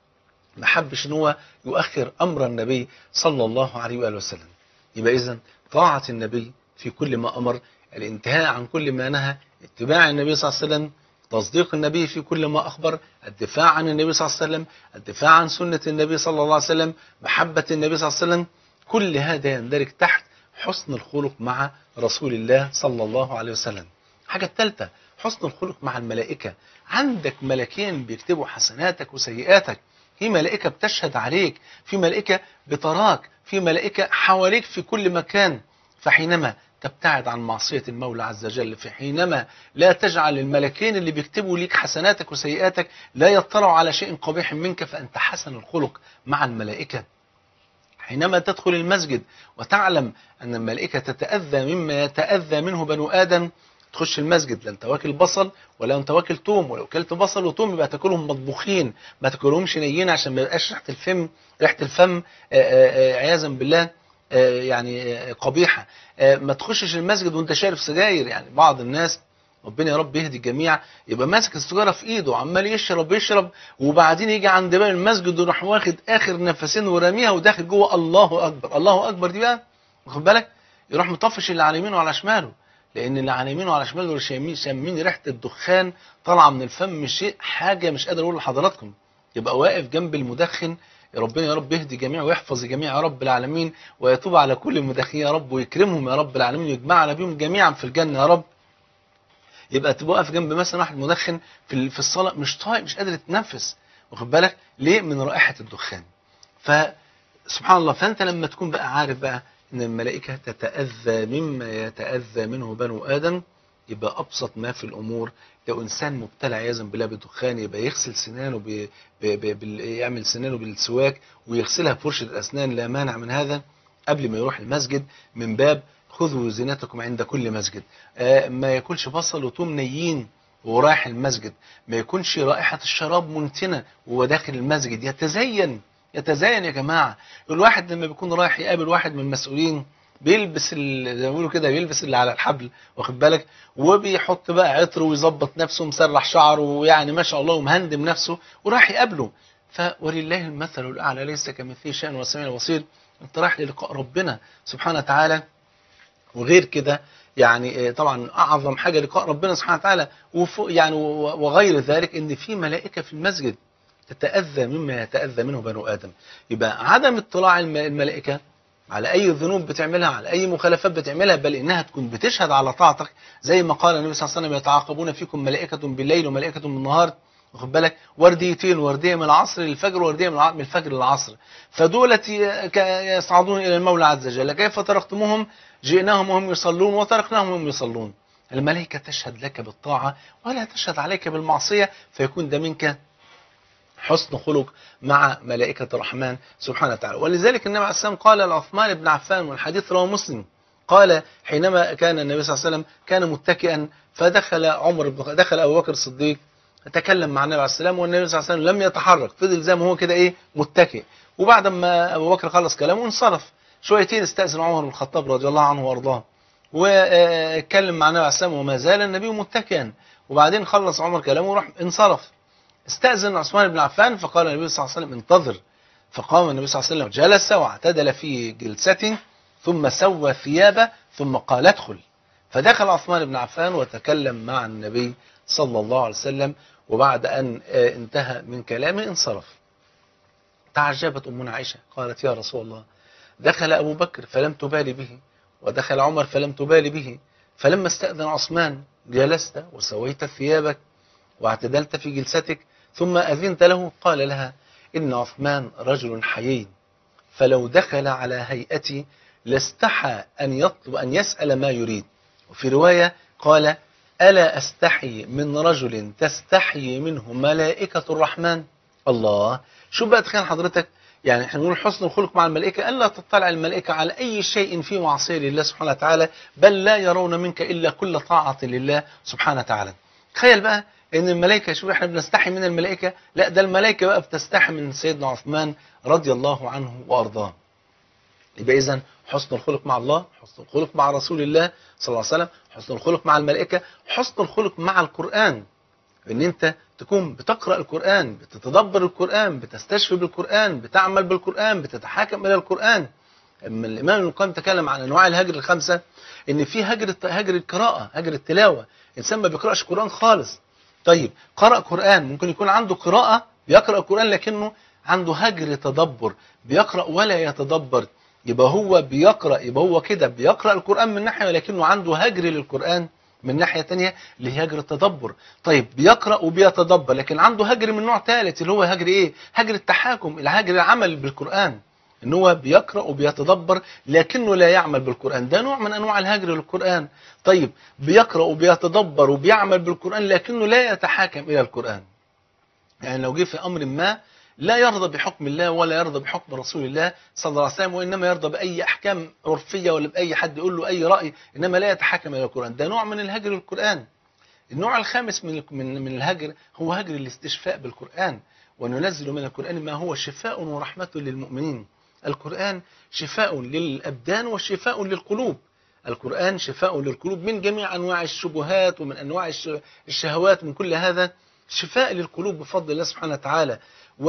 ما حبش ان هو يؤخر أمر النبي صلى الله عليه وآله وسلم يبقى إذن طاعة النبي في كل ما أمر الانتهاء عن كل ما نهى اتباع النبي صلى الله عليه وسلم تصديق النبي في كل ما أخبر الدفاع عن النبي صلى الله عليه وسلم الدفاع عن سنة النبي صلى الله عليه وسلم محبة النبي صلى الله عليه وسلم كل هذا يندرج تحت حسن الخلق مع رسول الله صلى الله عليه وسلم حاجة الثالثة حسن الخلق مع الملائكة عندك ملكين بيكتبوا حسناتك وسيئاتك في ملائكة بتشهد عليك في ملائكة بتراك في ملائكة حواليك في كل مكان فحينما تبتعد عن معصية المولى عز وجل في حينما لا تجعل الملكين اللي بيكتبوا ليك حسناتك وسيئاتك لا يطلعوا على شيء قبيح منك فأنت حسن الخلق مع الملائكة حينما تدخل المسجد وتعلم أن الملائكة تتأذى مما يتأذى منه بنو آدم تخش المسجد لا انت واكل بصل ولا انت واكل توم ولو كلت بصل وتوم يبقى تاكلهم مطبوخين ما تاكلهمش نيين عشان ما يبقاش ريحه الفم ريحه الفم عياذا بالله يعني قبيحة ما تخشش المسجد وانت شارب سجاير يعني بعض الناس ربنا يا رب يهدي الجميع يبقى ماسك السيجاره في ايده عمال يشرب يشرب وبعدين يجي عند باب المسجد ويروح واخد اخر نفسين وراميها وداخل جوه الله اكبر الله اكبر دي بقى واخد بالك يروح مطفش اللي على يمينه وعلى شماله لان اللي على يمينه وعلى شماله شامين شامين ريحه الدخان طالعه من الفم شيء حاجه مش قادر اقول لحضراتكم يبقى واقف جنب المدخن يا ربنا يا رب يهدي جميع ويحفظ جميع يا رب العالمين ويتوب على كل المدخنين يا رب ويكرمهم يا رب العالمين ويجمعنا بهم جميعا في الجنه يا رب يبقى تبقى واقف جنب مثلا واحد مدخن في ال- في الصلاه مش طايق مش قادر يتنفس واخد بالك ليه من رائحه الدخان فسبحان الله فانت لما تكون بقى عارف بقى ان الملائكه تتاذى مما يتاذى منه بنو ادم يبقى ابسط ما في الامور لو انسان مبتلى عياذا بالله بالدخان يبقى يغسل سنانه ب... ب... ب... بال... يعمل سنانه بالسواك ويغسلها بفرشه الاسنان لا مانع من هذا قبل ما يروح المسجد من باب خذوا زينتكم عند كل مسجد آه ما ياكلش بصل وتوم نيين وهو رايح المسجد ما يكونش رائحة الشراب منتنة وهو داخل المسجد يتزين يتزين يا جماعة الواحد لما بيكون رايح يقابل واحد من المسؤولين بيلبس ال- زي ما بيقولوا كده بيلبس اللي على الحبل واخد بالك وبيحط بقى عطر ويظبط نفسه مسرح شعره ويعني ما شاء الله ومهندم نفسه وراح يقابله فولله المثل الاعلى ليس كمثله شيء والسميع البصير انت رايح للقاء ربنا سبحانه وتعالى وغير كده يعني آه، طبعا اعظم حاجه لقاء ربنا سبحانه وتعالى وفوق يعني و- وغير ذلك ان في ملائكه في المسجد تتاذى مما يتاذى منه بنو ادم يبقى عدم اطلاع الم- الملائكه على اي ذنوب بتعملها على اي مخالفات بتعملها بل انها تكون بتشهد على طاعتك زي ما قال النبي صلى الله عليه وسلم يتعاقبون فيكم ملائكه بالليل وملائكه بالنهار واخد بالك ورديتين ورديه من العصر للفجر ورديه من الع- من الفجر للعصر فدولت ي- ك- يصعدون الى المولى عز وجل كيف تركتموهم جئناهم وهم يصلون وتركناهم وهم يصلون الملائكه تشهد لك بالطاعه ولا تشهد عليك بالمعصيه فيكون ده منك حسن خلق مع ملائكة الرحمن سبحانه وتعالى ولذلك النبي عليه السلام قال لعثمان بن عفان والحديث رواه مسلم قال حينما كان النبي صلى الله عليه وسلم كان متكئا فدخل عمر بن دخل ابو بكر الصديق تكلم مع النبي عليه السلام والنبي صلى الله عليه وسلم لم يتحرك فضل زي ما هو كده ايه متكئ وبعد ما ابو بكر خلص كلامه انصرف شويتين استاذن عمر بن الخطاب رضي الله عنه وارضاه واتكلم مع النبي عليه السلام وما زال النبي متكئا وبعدين خلص عمر كلامه وراح انصرف استأذن عثمان بن عفان فقال النبي صلى الله عليه وسلم انتظر فقام النبي صلى الله عليه وسلم جلس واعتدل في جلسته ثم سوى ثيابه ثم قال ادخل فدخل عثمان بن عفان وتكلم مع النبي صلى الله عليه وسلم وبعد أن آه، انتهى من كلامه انصرف تعجبت أمنا عائشة قالت يا رسول الله دخل أبو بكر فلم تبالي به ودخل عمر فلم تبالي به فلما استأذن عثمان جلست وسويت ثيابك واعتدلت في جلستك ثم أذنت له قال لها إن عثمان رجل حيي فلو دخل على هيئتي لاستحى أن يطلب أن يسأل ما يريد وفي رواية قال ألا أستحي من رجل تستحي منه ملائكة الرحمن الله شو بقى تخيل حضرتك يعني احنا بنقول حسن الخلق مع الملائكة ألا تطلع الملائكة على أي شيء فيه معصية لله سبحانه وتعالى بل لا يرون منك إلا كل طاعة لله سبحانه وتعالى تخيل بقى ان الملائكة شوف احنا بنستحي من الملائكة لا ده الملائكة بقى بتستحي من سيدنا عثمان رضي الله عنه وارضاه يبقى اذا حسن الخلق مع الله حسن الخلق مع رسول الله صلى الله عليه وسلم حسن الخلق مع الملائكة حسن الخلق مع القرآن ان انت تكون بتقرأ القرآن بتتدبر القرآن بتستشفي بالقرآن بتعمل بالقرآن بتتحاكم الى القرآن اما الامام ابن القيم تكلم عن انواع الهجر الخمسة ان في هجر هجر القراءة هجر التلاوة انسان ما بيقرأش قرآن خالص طيب قرأ قرآن ممكن يكون عنده قراءة بيقرأ القرآن لكنه عنده هجر تدبر بيقرأ ولا يتدبر يبقى هو بيقرأ يبقى هو كده بيقرأ القرآن من ناحية ولكنه عنده هجر للقرآن من ناحية تانية اللي هي هجر التدبر طيب بيقرأ وبيتدبر لكن عنده هجر من نوع ثالث اللي هو هجر ايه هجر التحاكم الهجر العمل بالقرآن ان هو بيقرأ وبيتدبر لكنه لا يعمل بالقرآن ده نوع من انواع الهجر للقرآن طيب بيقرأ وبيتدبر وبيعمل بالقرآن لكنه لا يتحاكم الى القرآن يعني لو جه في امر ما لا يرضى بحكم الله ولا يرضى بحكم رسول الله صلى الله عليه وسلم وانما يرضى باي احكام عرفيه ولا باي حد يقول له اي راي انما لا يتحكم الى القران ده نوع من الهجر للقران النوع الخامس من من من الهجر هو هجر الاستشفاء بالقران وننزل من القران ما هو شفاء ورحمه للمؤمنين القران شفاء للابدان وشفاء للقلوب القرآن شفاء للقلوب من جميع أنواع الشبهات ومن أنواع الشهوات من كل هذا شفاء للقلوب بفضل الله سبحانه وتعالى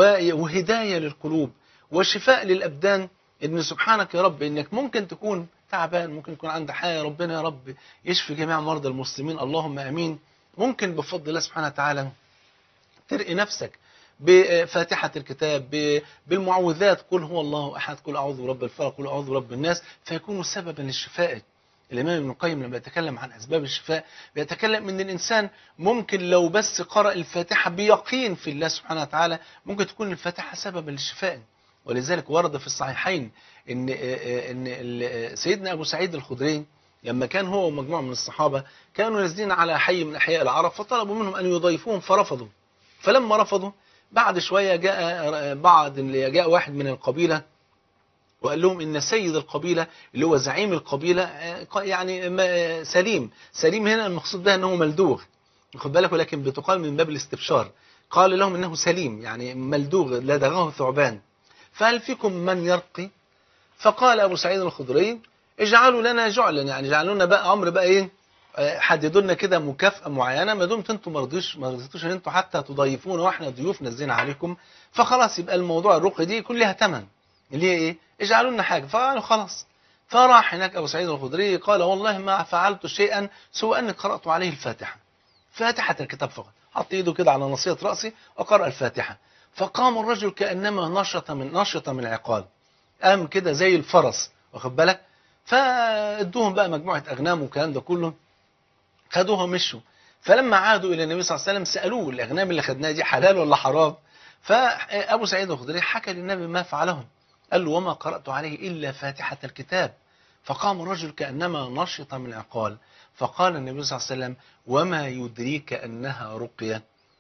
وهداية للقلوب وشفاء للأبدان إن سبحانك يا رب إنك ممكن تكون تعبان ممكن يكون عنده حاجة ربنا يا رب يشفي جميع مرضى المسلمين اللهم امين ممكن بفضل الله سبحانه وتعالى ترقي نفسك بفاتحة الكتاب ب- بالمعوذات قل هو الله أحد قل أعوذ برب الفلق قل أعوذ برب الناس فيكون سببا للشفاء الإمام ابن القيم لما يتكلم عن أسباب الشفاء بيتكلم أن الإنسان ممكن لو بس قرأ الفاتحة بيقين في الله سبحانه وتعالى ممكن تكون الفاتحة سببا للشفاء ولذلك ورد في الصحيحين ان ان ال- سيدنا ابو سعيد الخدري لما كان هو ومجموعه من الصحابه كانوا نازلين على حي من احياء العرب فطلبوا منهم ان يضيفوهم فرفضوا فلما رفضوا بعد شويه جاء بعض جاء واحد من القبيله وقال لهم ان سيد القبيله اللي هو زعيم القبيله آه، يعني ما- سليم سليم هنا المقصود بها انه ملدوغ خد بالك ولكن بتقال من باب الاستبشار قال لهم انه سليم يعني ملدوغ لدغه ثعبان فهل فيكم من يرقي فقال ابو سعيد الخدري اجعلوا لنا جعلا يعني اجعلوا لنا بقى امر بقى ايه آه، حددوا لنا كده مكافاه معينه ما دمت انتم ما رضيتوش ما رضيتوش ان انتم حتى تضيفونا واحنا ضيوف نزلنا عليكم فخلاص يبقى الموضوع الرقي دي يكون لها ثمن اللي هي ايه اجعلوا لنا حاجه فقالوا خلاص فراح هناك ابو سعيد الخدري قال والله ما فعلت شيئا سوى اني قرات عليه الفاتحه فاتحه الكتاب فقط حط ايده كده على ناصيه راسي وقرا الفاتحه فقام الرجل كانما نشط من نشط من عقال قام كده زي الفرس واخد بالك فادوهم بقى مجموعه اغنام والكلام ده كله خدوها ومشوا فلما عادوا الى النبي صلى الله عليه وسلم سالوه الاغنام اللي خدناها دي حلال ولا حرام فابو سعيد الخدري حكى للنبي ما فعلهم قال له وما قرات عليه الا فاتحه الكتاب فقام الرجل كانما نشط من عقال فقال النبي صلى الله عليه وسلم وما يدريك انها رقيه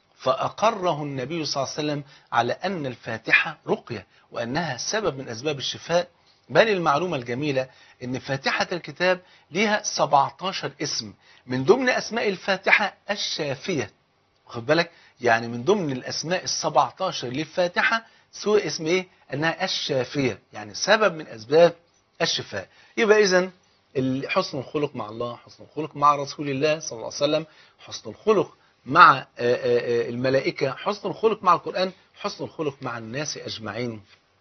فأقره النبي صلى الله عليه وسلم على أن الفاتحة رقية وأنها سبب من أسباب الشفاء بل المعلومة الجميلة أن فاتحة الكتاب ليها 17 اسم من ضمن أسماء الفاتحة الشافية خد بالك يعني من ضمن الأسماء ال 17 للفاتحة سوى اسم إيه أنها الشافية يعني سبب من أسباب الشفاء يبقى إذن حسن الخلق مع الله حسن الخلق مع رسول الله صلى الله عليه وسلم حسن الخلق مع آه، آه، آه، الملائكة حسن الخلق مع القرآن حسن الخلق مع الناس أجمعين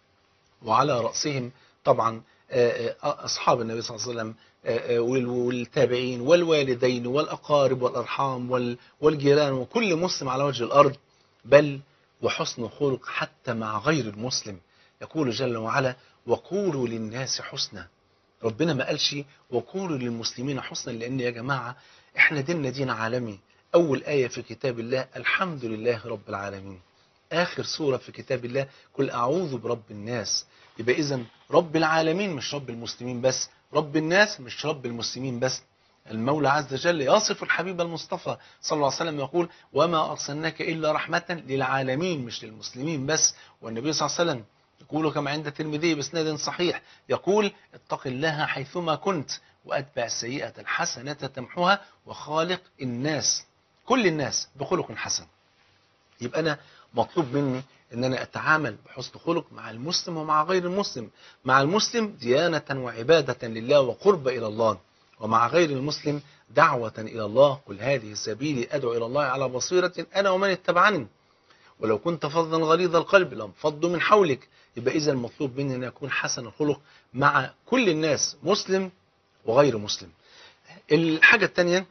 وعلى رأسهم طبعا آه، آه، أصحاب النبي صلى الله عليه وسلم آه، آه، وال- والتابعين والوالدين والأقارب والأرحام وال- والجيران وكل مسلم على وجه الأرض بل وحسن الخلق حتى مع غير المسلم يقول جل وعلا وقولوا للناس حسنا ربنا ما قالش وقولوا للمسلمين حسنا لأن يا جماعة احنا ديننا دين عالمي أول آية في كتاب الله الحمد لله رب العالمين آخر سورة في كتاب الله قل أعوذ برب الناس يبقى إذا رب العالمين مش رب المسلمين بس رب الناس مش رب المسلمين بس المولى عز وجل يصف الحبيب المصطفى صلى الله عليه وسلم يقول وما أرسلناك إلا رحمة للعالمين مش للمسلمين بس والنبي صلى الله عليه وسلم يقول كما عند الترمذي باسناد صحيح يقول اتق الله حيثما كنت وأتبع السيئة الحسنة تمحوها وخالق الناس كل الناس بخلق حسن يبقى أنا مطلوب مني ان انا اتعامل بحسن خلق مع المسلم ومع غير المسلم مع المسلم ديانة وعبادة لله وقرب الى الله ومع غير المسلم دعوة الى الله قل هذه سبيلي ادعو الى الله على بصيرة انا ومن اتبعني ولو كنت فظا غليظ القلب لانفضوا من حولك يبقى اذا المطلوب مني ان اكون حسن الخلق مع كل الناس مسلم وغير مسلم الحاجة الثانية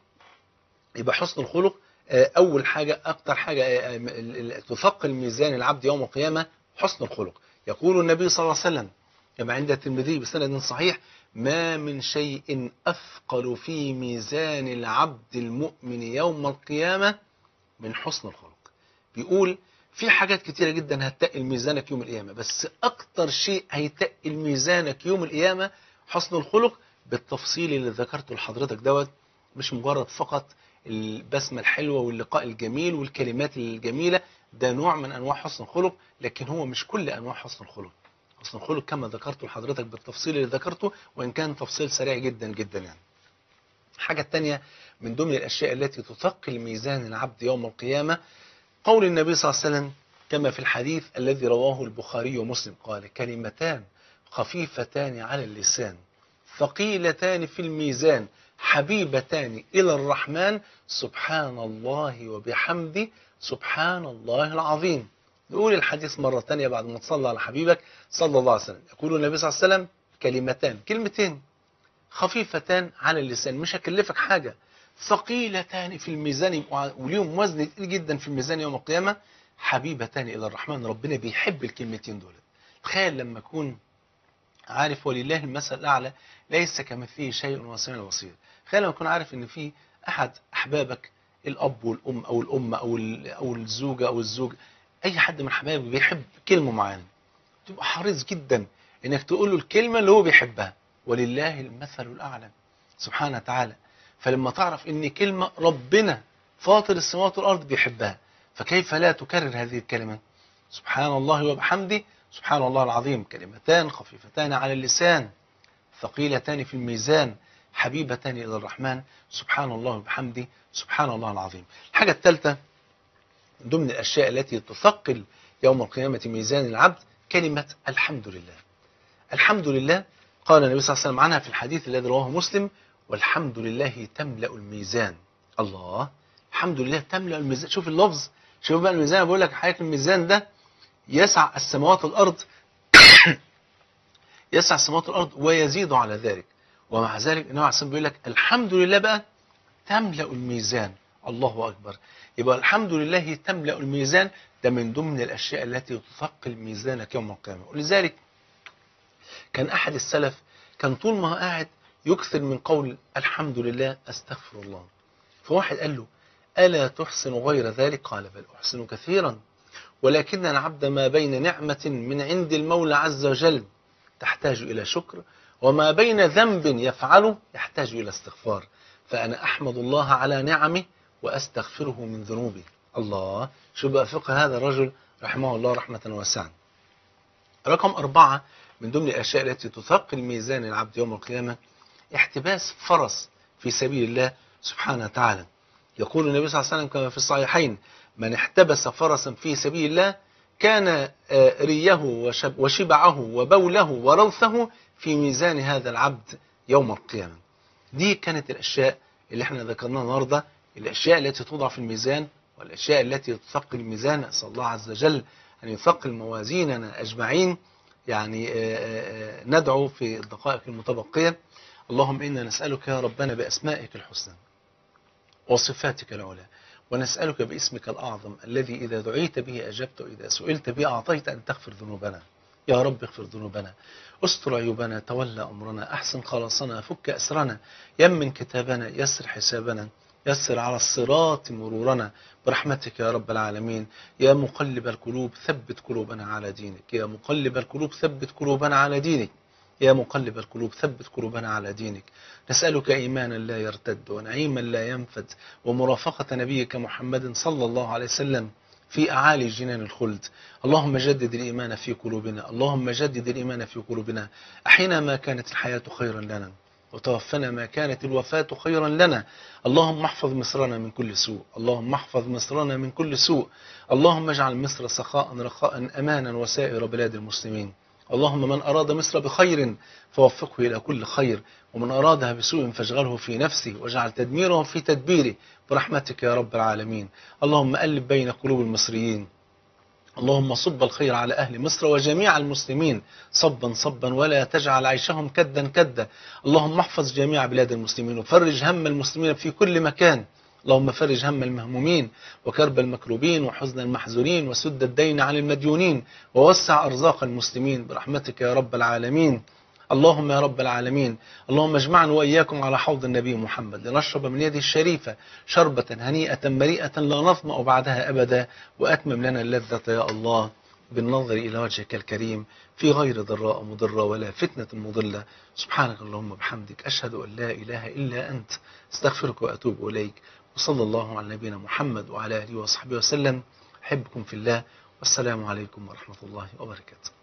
يبقى حسن الخلق آه، أول حاجة أكتر حاجة آه، ال- ال- تثقل ميزان العبد يوم القيامة حسن الخلق يقول النبي صلى الله عليه وسلم كما عند الترمذي بسند صحيح ما من شيء أثقل في ميزان العبد المؤمن يوم القيامة من حسن الخلق بيقول في حاجات كتيرة جدا هتقل ميزانك يوم القيامة بس أكتر شيء هيتقل ميزانك يوم القيامة حسن الخلق بالتفصيل اللي ذكرته لحضرتك دوت مش مجرد فقط البسمة الحلوة واللقاء الجميل والكلمات الجميلة ده نوع من أنواع حسن الخلق لكن هو مش كل أنواع حسن الخلق حسن الخلق كما ذكرته لحضرتك بالتفصيل اللي ذكرته وإن كان تفصيل سريع جدا جدا يعني الحاجة الثانية من ضمن الأشياء التي تثقل ميزان العبد يوم القيامة قول النبي صلى الله عليه وسلم كما في الحديث الذي رواه البخاري ومسلم قال كلمتان خفيفتان على اللسان ثقيلتان في الميزان حبيبتان إلى الرحمن سبحان الله وبحمده سبحان الله العظيم نقول الحديث مرة تانية بعد ما تصلى على حبيبك صلى الله عليه وسلم يقول النبي صلى الله عليه وسلم كلمتان كلمتين خفيفتان على اللسان مش هكلفك حاجة ثقيلتان في الميزان وليهم وزن تقيل جدا في الميزان يوم القيامة حبيبتان إلى الرحمن ربنا بيحب الكلمتين دول تخيل لما أكون عارف ولله المثل الأعلى ليس كمثله شيء وسميع البصير تخيل لما أكون عارف إن في أحد أحبابك الأب والأم أو الأم أو أو الزوجة أو الزوج أي حد من حبايبك بيحب كلمة معينة تبقى حريص جدا إنك تقول له الكلمة اللي هو بيحبها ولله المثل الأعلى سبحانه وتعالى فلما تعرف إن كلمة ربنا فاطر السماوات والأرض بيحبها فكيف لا تكرر هذه الكلمة سبحان الله وبحمده سبحان الله العظيم كلمتان خفيفتان على اللسان ثقيلتان في الميزان حبيبتان إلى الرحمن سبحان الله وبحمده سبحان الله العظيم الحاجة الثالثة ضمن الأشياء التي تثقل يوم القيامة ميزان العبد كلمة الحمد لله الحمد لله قال النبي صلى الله عليه وسلم عنها في الحديث الذي رواه مسلم والحمد لله تملأ الميزان الله الحمد لله تملأ الميزان شوف اللفظ شوف بقى الميزان بقول لك حضرتك الميزان ده يسع السماوات والأرض يسع السماوات والأرض ويزيد على ذلك ومع ذلك النبي عليه الصلاة بيقول لك الحمد لله بقى تملأ الميزان الله أكبر يبقى الحمد لله تملأ الميزان ده من ضمن الأشياء التي تثقل ميزانك يوم القيامة ولذلك كان أحد السلف كان طول ما هو قاعد يكثر من قول الحمد لله أستغفر الله فواحد قال له ألا تحسن غير ذلك قال بل أحسن كثيرا ولكن العبد ما بين نعمة من عند المولى عز وجل تحتاج إلى شكر وما بين ذنب يفعله يحتاج إلى استغفار فأنا أحمد الله على نعمه وأستغفره من ذنوبي الله شو بقى فقه هذا الرجل رحمه الله رحمة واسعة رقم أربعة من ضمن الأشياء التي تثقل ميزان العبد يوم القيامة احتباس فرس في سبيل الله سبحانه وتعالى يقول النبي صلى الله عليه وسلم كما في الصحيحين من احتبس فرسا في سبيل الله كان ريه وشبعه وبوله وروثه في ميزان هذا العبد يوم القيامة دي كانت الأشياء اللي احنا ذكرناها النهاردة الأشياء التي توضع في الميزان والأشياء التي تثقل الميزان أسأل الله عز وجل أن يثقل موازيننا أجمعين يعني ندعو في الدقائق المتبقية اللهم إنا نسألك يا ربنا بأسمائك الحسنى وصفاتك العلى ونسألك باسمك الأعظم الذي إذا دعيت به أجبت وإذا سئلت به أعطيت أن تغفر ذنوبنا يا رب اغفر ذنوبنا استر عيوبنا تولى أمرنا أحسن خلاصنا فك أسرنا يمن كتابنا يسر حسابنا يسر على الصراط مرورنا برحمتك يا رب العالمين يا مقلب القلوب ثبت قلوبنا على دينك يا مقلب القلوب ثبت قلوبنا على دينك يا مقلب القلوب ثبت قلوبنا على دينك نسألك إيمانا لا يرتد ونعيما لا ينفد ومرافقة نبيك محمد صلى الله عليه وسلم في أعالي جنان الخلد اللهم جدد الإيمان في قلوبنا اللهم جدد الإيمان في قلوبنا أحينا ما كانت الحياة خيرا لنا وتوفنا ما كانت الوفاة خيرا لنا اللهم احفظ مصرنا من كل سوء اللهم احفظ مصرنا من كل سوء اللهم اجعل مصر سخاء رخاء أمانا وسائر بلاد المسلمين اللهم من أراد مصر بخير فوفقه إلى كل خير ومن أرادها بسوء فاشغله في نفسه واجعل تدميره في تدبيره برحمتك يا رب العالمين اللهم ألف بين قلوب المصريين اللهم صب الخير على أهل مصر وجميع المسلمين صبا صبا ولا تجعل عيشهم كدا كدا اللهم احفظ جميع بلاد المسلمين وفرج هم المسلمين في كل مكان اللهم فرج هم المهمومين وكرب المكروبين وحزن المحزونين وسد الدين عن المديونين ووسع أرزاق المسلمين برحمتك يا رب العالمين اللهم يا رب العالمين اللهم اجمعنا وإياكم على حوض النبي محمد لنشرب من يده الشريفة شربة هنيئة مريئة لا نظمأ بعدها أبدا وأتمم لنا اللذة يا الله بالنظر إلى وجهك الكريم في غير ضراء مضرة ولا فتنة مضلة سبحانك اللهم وبحمدك أشهد أن لا إله إلا أنت استغفرك وأتوب إليك وصلى الله على نبينا محمد وعلى آله وصحبه وسلم أحبكم في الله والسلام عليكم ورحمة الله وبركاته